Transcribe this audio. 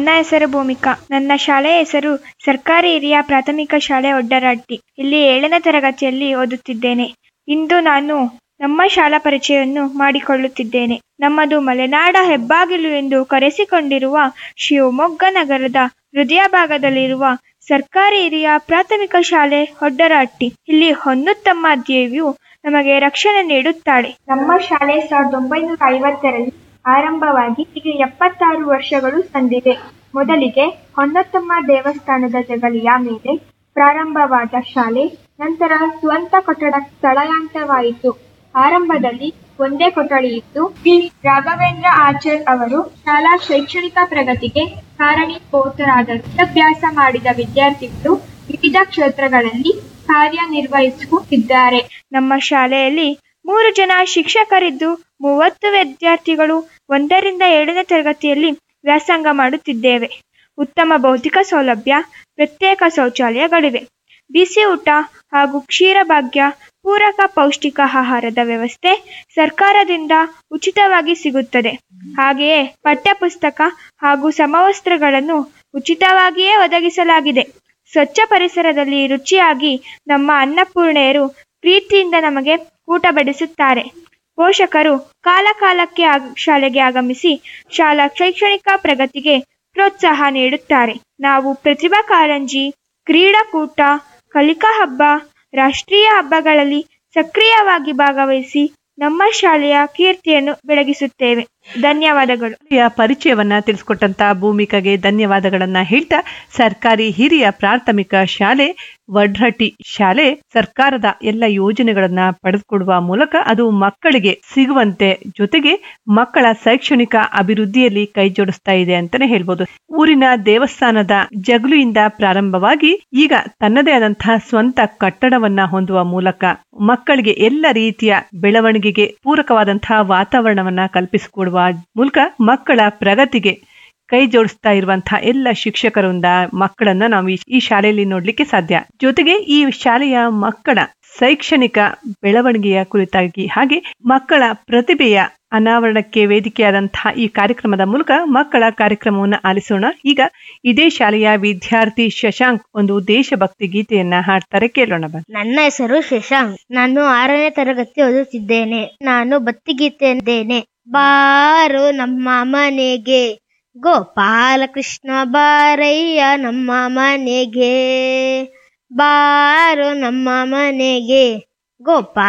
ನನ್ನ ಹೆಸರು ಭೂಮಿಕಾ ನನ್ನ ಶಾಲೆಯ ಹೆಸರು ಸರ್ಕಾರಿ ಹಿರಿಯ ಪ್ರಾಥಮಿಕ ಶಾಲೆ ಒಡ್ಡರಹಟ್ಟಿ ಇಲ್ಲಿ ಏಳನೇ ತರಗತಿಯಲ್ಲಿ ಓದುತ್ತಿದ್ದೇನೆ ಇಂದು ನಾನು ನಮ್ಮ ಶಾಲಾ ಪರಿಚಯವನ್ನು ಮಾಡಿಕೊಳ್ಳುತ್ತಿದ್ದೇನೆ ನಮ್ಮದು ಮಲೆನಾಡ ಹೆಬ್ಬಾಗಿಲು ಎಂದು ಕರೆಸಿಕೊಂಡಿರುವ ಶಿವಮೊಗ್ಗ ನಗರದ ಹೃದಯ ಭಾಗದಲ್ಲಿರುವ ಸರ್ಕಾರಿ ಹಿರಿಯ ಪ್ರಾಥಮಿಕ ಶಾಲೆ ಹೊಡ್ಡರಹಟ್ಟಿ ಇಲ್ಲಿ ಹೊನ್ನುತ್ತಮ್ಮ ದೇವಿಯು ನಮಗೆ ರಕ್ಷಣೆ ನೀಡುತ್ತಾಳೆ ನಮ್ಮ ಶಾಲೆ ಸಾವಿರದ ಒಂಬೈನೂರ ಐವತ್ತರಲ್ಲಿ ಆರಂಭವಾಗಿ ಈಗ ಎಪ್ಪತ್ತಾರು ವರ್ಷಗಳು ಸಂದಿವೆ ಮೊದಲಿಗೆ ಹೊನ್ನತ್ತಮ್ಮ ದೇವಸ್ಥಾನದ ಜಗಲಿಯ ಮೇಲೆ ಪ್ರಾರಂಭವಾದ ಶಾಲೆ ನಂತರ ಸ್ವಂತ ಕಟ್ಟಡ ಸ್ಥಳಾಂತರವಾಯಿತು ಆರಂಭದಲ್ಲಿ ಒಂದೇ ಕೊಠಡಿ ಇತ್ತು ಶ್ರೀ ರಾಘವೇಂದ್ರ ಆಚಾರ್ ಅವರು ಶಾಲಾ ಶೈಕ್ಷಣಿಕ ಪ್ರಗತಿಗೆ ಕಾರಣೀಭೂತರಾದರು ವಿದ್ಯಾಭ್ಯಾಸ ಮಾಡಿದ ವಿದ್ಯಾರ್ಥಿಗಳು ವಿವಿಧ ಕ್ಷೇತ್ರಗಳಲ್ಲಿ ಕಾರ್ಯನಿರ್ವಹಿಸುತ್ತಿದ್ದಾರೆ ನಮ್ಮ ಶಾಲೆಯಲ್ಲಿ ಮೂರು ಜನ ಶಿಕ್ಷಕರಿದ್ದು ಮೂವತ್ತು ವಿದ್ಯಾರ್ಥಿಗಳು ಒಂದರಿಂದ ಏಳನೇ ತರಗತಿಯಲ್ಲಿ ವ್ಯಾಸಂಗ ಮಾಡುತ್ತಿದ್ದೇವೆ ಉತ್ತಮ ಭೌತಿಕ ಸೌಲಭ್ಯ ಪ್ರತ್ಯೇಕ ಶೌಚಾಲಯಗಳಿವೆ ಬಿಸಿ ಊಟ ಹಾಗೂ ಕ್ಷೀರಭಾಗ್ಯ ಪೂರಕ ಪೌಷ್ಟಿಕ ಆಹಾರದ ವ್ಯವಸ್ಥೆ ಸರ್ಕಾರದಿಂದ ಉಚಿತವಾಗಿ ಸಿಗುತ್ತದೆ ಹಾಗೆಯೇ ಪಠ್ಯಪುಸ್ತಕ ಹಾಗೂ ಸಮವಸ್ತ್ರಗಳನ್ನು ಉಚಿತವಾಗಿಯೇ ಒದಗಿಸಲಾಗಿದೆ ಸ್ವಚ್ಛ ಪರಿಸರದಲ್ಲಿ ರುಚಿಯಾಗಿ ನಮ್ಮ ಅನ್ನಪೂರ್ಣೆಯರು ಪ್ರೀತಿಯಿಂದ ನಮಗೆ ಊಟ ಬಡಿಸುತ್ತಾರೆ ಪೋಷಕರು ಕಾಲ ಕಾಲಕ್ಕೆ ಆಗ- ಶಾಲೆಗೆ ಆಗಮಿಸಿ ಶಾಲಾ ಶೈಕ್ಷಣಿಕ ಪ್ರಗತಿಗೆ ಪ್ರೋತ್ಸಾಹ ನೀಡುತ್ತಾರೆ ನಾವು ಪ್ರತಿಭಾ ಕಾರಂಜಿ ಕ್ರೀಡಾಕೂಟ ಕಲಿಕಾ ಹಬ್ಬ ರಾಷ್ಟ್ರೀಯ ಹಬ್ಬಗಳಲ್ಲಿ ಸಕ್ರಿಯವಾಗಿ ಭಾಗವಹಿಸಿ ನಮ್ಮ ಶಾಲೆಯ ಕೀರ್ತಿಯನ್ನು ಬೆಳಗಿಸುತ್ತೇವೆ ಧನ್ಯವಾದಗಳು ಶಾಲೆಯ ಪರಿಚಯವನ್ನ ತಿಳಿಸ್ಕೊಟ್ಟಂತ ಭೂಮಿಕಾಗೆ ಧನ್ಯವಾದಗಳನ್ನ ಹೇಳ್ತಾ ಸರ್ಕಾರಿ ಹಿರಿಯ ಪ್ರಾಥಮಿಕ ಶಾಲೆ ವಡ್ರಟ್ಟಿ ಶಾಲೆ ಸರ್ಕಾರದ ಎಲ್ಲ ಯೋಜನೆಗಳನ್ನ ಪಡೆದುಕೊಡುವ ಮೂಲಕ ಅದು ಮಕ್ಕಳಿಗೆ ಸಿಗುವಂತೆ ಜೊತೆಗೆ ಮಕ್ಕಳ ಶೈಕ್ಷಣಿಕ ಅಭಿವೃದ್ಧಿಯಲ್ಲಿ ಕೈ ಜೋಡಿಸ್ತಾ ಇದೆ ಅಂತಾನೆ ಹೇಳ್ಬೋದು ಊರಿನ ದೇವಸ್ಥಾನದ ಜಗಲುಯಿಂದ ಪ್ರಾರಂಭವಾಗಿ ಈಗ ತನ್ನದೇ ಆದಂತಹ ಸ್ವಂತ ಕಟ್ಟಡವನ್ನ ಹೊಂದುವ ಮೂಲಕ ಮಕ್ಕಳಿಗೆ ಎಲ್ಲ ರೀತಿಯ ಬೆಳವಣಿಗೆಗೆ ಪೂರಕವಾದಂತಹ ವಾತಾವರಣವನ್ನ ಕಲ್ಪಿಸಿಕೊಡುವ ಮೂಲಕ ಮಕ್ಕಳ ಪ್ರಗತಿಗೆ ಕೈ ಜೋಡಿಸ್ತಾ ಇರುವಂತಹ ಎಲ್ಲ ಶಿಕ್ಷಕರಿಂದ ಮಕ್ಕಳನ್ನ ನಾವು ಈ- ಈ ಶಾಲೆಯಲ್ಲಿ ನೋಡ್ಲಿಕ್ಕೆ ಸಾಧ್ಯ ಜೊತೆಗೆ ಈ ಶಾಲೆಯ ಮಕ್ಕಳ ಶೈಕ್ಷಣಿಕ ಬೆಳವಣಿಗೆಯ ಕುರಿತಾಗಿ ಹಾಗೆ ಮಕ್ಕಳ ಪ್ರತಿಭೆಯ ಅನಾವರಣಕ್ಕೆ ವೇದಿಕೆಯಾದಂತಹ ಈ ಕಾರ್ಯಕ್ರಮದ ಮೂಲಕ ಮಕ್ಕಳ ಕಾರ್ಯಕ್ರಮವನ್ನು ಆಲಿಸೋಣ ಈಗ ಇದೇ ಶಾಲೆಯ ವಿದ್ಯಾರ್ಥಿ ಶಶಾಂಕ್ ಒಂದು ದೇಶಭಕ್ತಿ ಗೀತೆಯನ್ನ ಹಾಡ್ತಾರೆ ಕೇಳೋಣ ಬನ್ನಿ ನನ್ನ ಹೆಸರು ಶಶಾಂಕ್ ನಾನು ಆರನೇ ತರಗತಿ ಓದುತ್ತಿದ್ದೇನೆ ನಾನು ಭಕ್ತಿಗೀತೆ ಎಂದೇನೆ ಬಾರು ನಮ್ಮ ಮನೆಗೆ ಗೋಪಾಲಕೃಷ್ಣ ಬಾರಯ್ಯ ನಮ್ಮ ಮನೆಗೆ ಬಾರು ನಮ್ಮ ಮನೆಗೆ ಗೋಪಾಲ